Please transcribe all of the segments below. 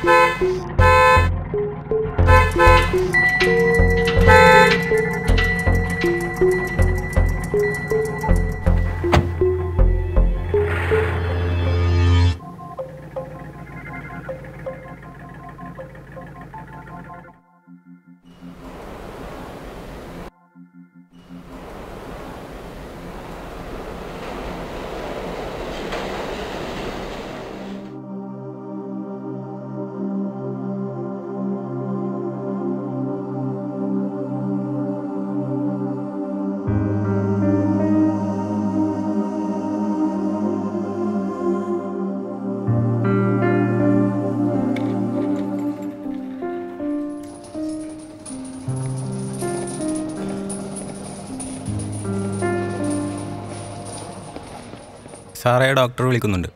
സാറേ ഡോക്ടർ വിളിക്കുന്നുണ്ട്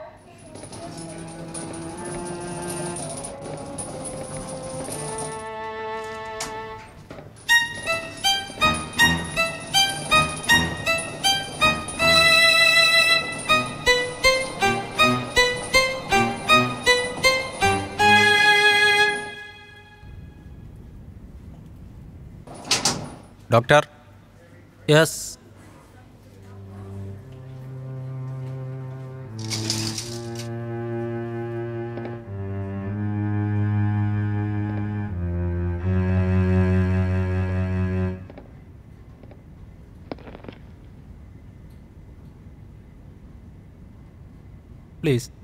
doctor yes please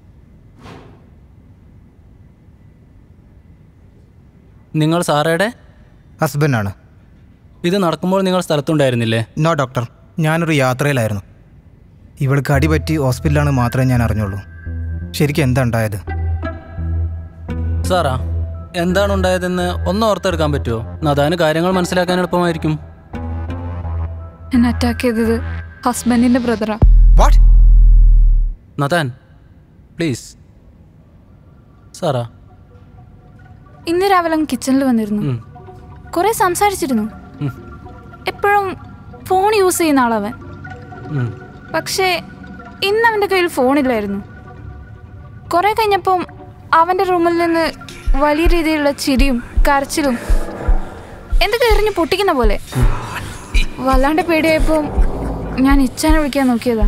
നിങ്ങൾ സാറയുടെ ഹസ്ബൻഡാണ് ഇത് നടക്കുമ്പോൾ നിങ്ങൾ സ്ഥലത്തുണ്ടായിരുന്നില്ലേ നോ ഡോക്ടർ ഞാനൊരു യാത്രയിലായിരുന്നു ഇവൾക്ക് അടിപറ്റി ഹോസ്പിറ്റലാണ് മാത്രമേ ഞാൻ അറിഞ്ഞുള്ളൂ ശരിക്കും എന്താ ഉണ്ടായത് സാറാ എന്താണ് ഉണ്ടായതെന്ന് ഒന്ന് ഓർത്തെടുക്കാൻ പറ്റുമോ നദാന് കാര്യങ്ങൾ മനസ്സിലാക്കാൻ എളുപ്പമായിരിക്കും എന്നെ അറ്റാക്ക് ചെയ്തത് ഹസ്ബൻഡിന്റെ ബ്രദറാ വാട്ട് നദാൻ പ്ലീസ് സാറാ ഇന്ന് രാവിലെ അവൻ കിച്ചണിൽ വന്നിരുന്നു ഉം, കുറെ സംസാരിച്ചിരുന്നു ഉം, എപ്പോഴും ഫോൺ യൂസ് ചെയ്യുന്ന ആളവൻ ഉം. പക്ഷേ ഇന്ന് അവൻ്റെ കയ്യിൽ ഫോണില്ലായിരുന്നു കുറെ കഴിഞ്ഞപ്പം അവൻ്റെ റൂമിൽ നിന്ന് വലിയ രീതിയിലുള്ള ചിരിയും കരച്ചിലും എന്തൊക്കെ എറിഞ്ഞ് പൊട്ടിക്കുന്ന പോലെ വല്ലാണ്ട് പേടിയായപ്പോൾ ഞാൻ ഇച്ചാനെ വിളിക്കാൻ നോക്കിയതാ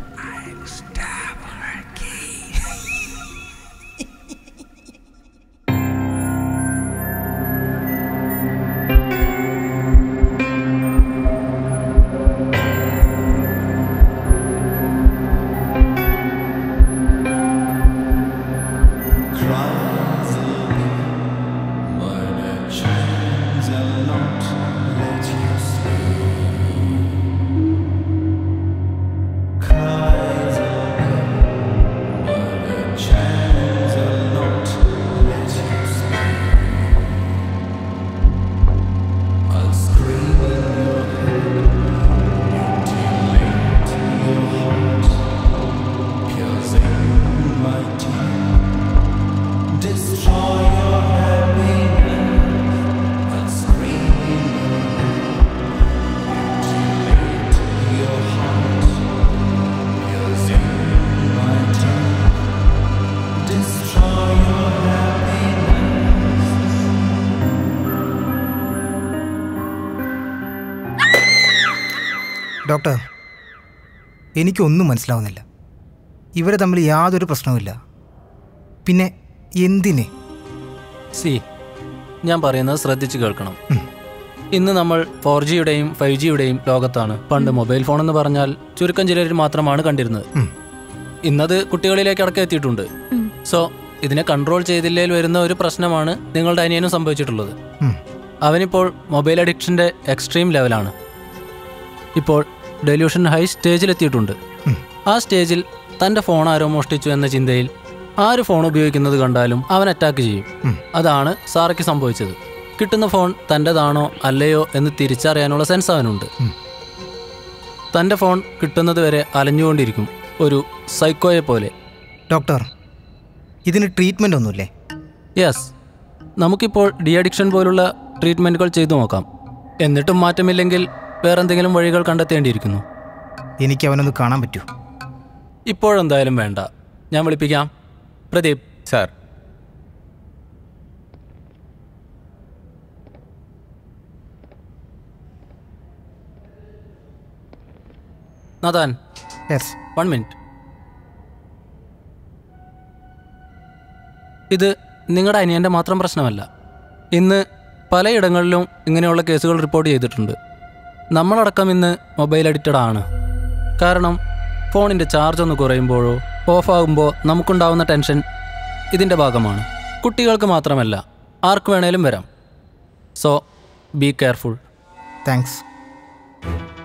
ഡോക്ടർ എനിക്കൊന്നും മനസ്സിലാവുന്നില്ല ഇവരെ തമ്മിൽ യാതൊരു പ്രശ്നവുമില്ല പിന്നെ എന്തിന് സി ഞാൻ പറയുന്നത് ശ്രദ്ധിച്ച് കേൾക്കണം ഇന്ന് നമ്മൾ ഫോർ ജിയുടെയും ഫൈവ് ജിയുടെയും ലോകത്താണ് പണ്ട് മൊബൈൽ ഫോൺ എന്ന് പറഞ്ഞാൽ ചുരുക്കം ചിലരിൽ മാത്രമാണ് കണ്ടിരുന്നത് ഉം. ഇന്നത് കുട്ടികളിലേക്ക് അടക്കം എത്തിയിട്ടുണ്ട് ഉം. സോ ഇതിനെ കൺട്രോൾ ചെയ്തില്ലേൽ വരുന്ന ഒരു പ്രശ്നമാണ് നിങ്ങളുടെ അനിയനും സംഭവിച്ചിട്ടുള്ളത് ഉം. അവനിപ്പോൾ മൊബൈൽ അഡിക്ഷൻ്റെ എക്സ്ട്രീം ലെവലാണ് ഇപ്പോൾ ഡെല്യൂഷൻ ഹൈ സ്റ്റേജിലെത്തിയിട്ടുണ്ട് ഉം. ആ സ്റ്റേജിൽ തൻ്റെ ഫോൺ ആരോ മോഷ്ടിച്ചു എന്ന ചിന്തയിൽ ആര് ഫോൺ ഉപയോഗിക്കുന്നത് കണ്ടാലും അവൻ അറ്റാക്ക് ചെയ്യും ഉം. അതാണ് സാറയ്ക്ക് സംഭവിച്ചത് കിട്ടുന്ന ഫോൺ തൻ്റെതാണോ അല്ലയോ എന്ന് തിരിച്ചറിയാനുള്ള സെൻസ് അവനുണ്ട് ഉം. തൻ്റെ ഫോൺ കിട്ടുന്നത് വരെ അലഞ്ഞുകൊണ്ടിരിക്കും ഒരു സൈക്കോയെ പോലെ ഡോക്ടർ ഇതിന് ട്രീറ്റ്മെൻ്റ് ഒന്നുമില്ലേ യെസ് നമുക്കിപ്പോൾ ഡി അഡിക്ഷൻ പോലുള്ള ട്രീറ്റ്മെൻറ്റുകൾ ചെയ്തു നോക്കാം എന്നിട്ടും മാറ്റമില്ലെങ്കിൽ വേറെന്തെങ്കിലും വഴികൾ കണ്ടെത്തേണ്ടിയിരിക്കുന്നു എനിക്ക് അവനൊന്ന് കാണാൻ പറ്റൂ ഇപ്പോഴെന്തായാലും വേണ്ട ഞാൻ വിളിപ്പിക്കാം പ്രദീപ് സാർ നദാൻ യെസ് വൺ മിനിറ്റ് ഇത് നിങ്ങളുടെ അനിയൻ്റെ മാത്രം പ്രശ്നമല്ല ഇന്ന് പലയിടങ്ങളിലും ഇങ്ങനെയുള്ള കേസുകൾ റിപ്പോർട്ട് ചെയ്തിട്ടുണ്ട് നമ്മളടക്കം ഇന്ന് മൊബൈൽ അഡിക്റ്റഡ് ആണ് കാരണം ഫോണിൻ്റെ ചാർജ് ഒന്ന് കുറയുമ്പോഴോ ഓഫാകുമ്പോൾ നമുക്കുണ്ടാവുന്ന ടെൻഷൻ ഇതിൻ്റെ ഭാഗമാണ് കുട്ടികൾക്ക് മാത്രമല്ല ആർക്ക് വേണേലും വരാം സോ ബി കെയർഫുൾ താങ്ക്സ്